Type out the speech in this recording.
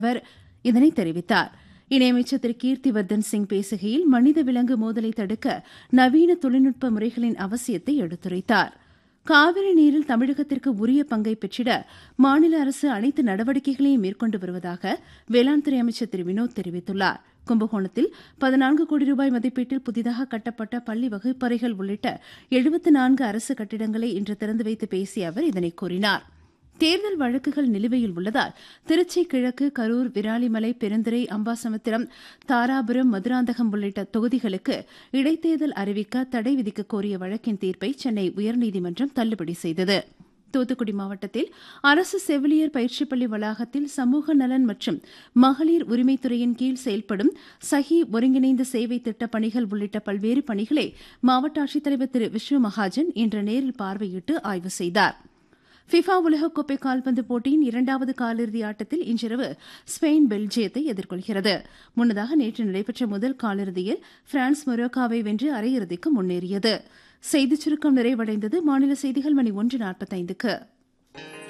அவர் இதனை தெரிவித்தார் இணையமைச்சர் திரு கீர்த்திவர்தன் சிங் பேசுகையில் மனித விலங்கு மோதலை தடுக்க நவீன தொழில்நுட்ப முறைகளின் அவசியத்தை எடுத்துரைத்தார் காவிரி நீரில் தமிழகத்திற்கு உரிய பங்கை பெற்றிட மாநில அரசு அனைத்து நடவடிக்கைகளையும் மேற்கொண்டு வருவதாக வேளாண் துறை அமைச்சர் திரு வினோத் தெரிவித்துள்ளார் கும்பகோணத்தில் பதினான்கு கோடி ரூபாய் மதிப்பீட்டில் புதிதாக கட்டப்பட்ட பள்ளி வகுப்பறைகள் உள்ளிட்ட எழுபத்து நான்கு அரசு கட்டிடங்களை இன்று திறந்து வைத்து பேசிய அவர் இதனை கூறினார் தேர்தல் வழக்குகள் நிலுவையில் உள்ளதால் திருச்சி கிழக்கு கரூர் விராலிமலை பெருந்துறை அம்பாசமுத்திரம் தாராபுரம் மதுராந்தகம் உள்ளிட்ட தொகுதிகளுக்கு இடைத்தேர்தல் அறிவிக்க தடை விதிக்க கோரிய வழக்கின் தீர்ப்பை சென்னை உயர்நீதிமன்றம் தள்ளுபடி செய்தது தூத்துக்குடி மாவட்டத்தில் அரசு செவிலியர் பயிற்சிப் பள்ளி வளாகத்தில் சமூக நலன் மற்றும் மகளிர் உரிமைத்துறையின் கீழ் செயல்படும் சஹி ஒருங்கிணைந்த சேவை திட்டப் பணிகள் உள்ளிட்ட பல்வேறு பணிகளை மாவட்ட ஆட்சித்தலைவர் திரு விஷ்ணு மகாஜன் இன்று நேரில் பார்வையிட்டு ஆய்வு செய்தாா் ஃபிஃபா உலகக்கோப்பை கால்பந்து போட்டியின் இரண்டாவது காலிறுதி ஆட்டத்தில் இன்றிரவு ஸ்பெயின் பெல்ஜியத்தை எதிர்கொள்கிறது முன்னதாக நேற்று நடைபெற்ற முதல் காலிறுதியில் பிரான்ஸ் மொரோக்காவை வென்று அரையிறுதிக்கு முன்னேறியது செய்திச் சுருக்கம் நிறைவடைந்தது மாநில செய்திகள் மணி ஒன்று நாற்பத்தைந்துக்கு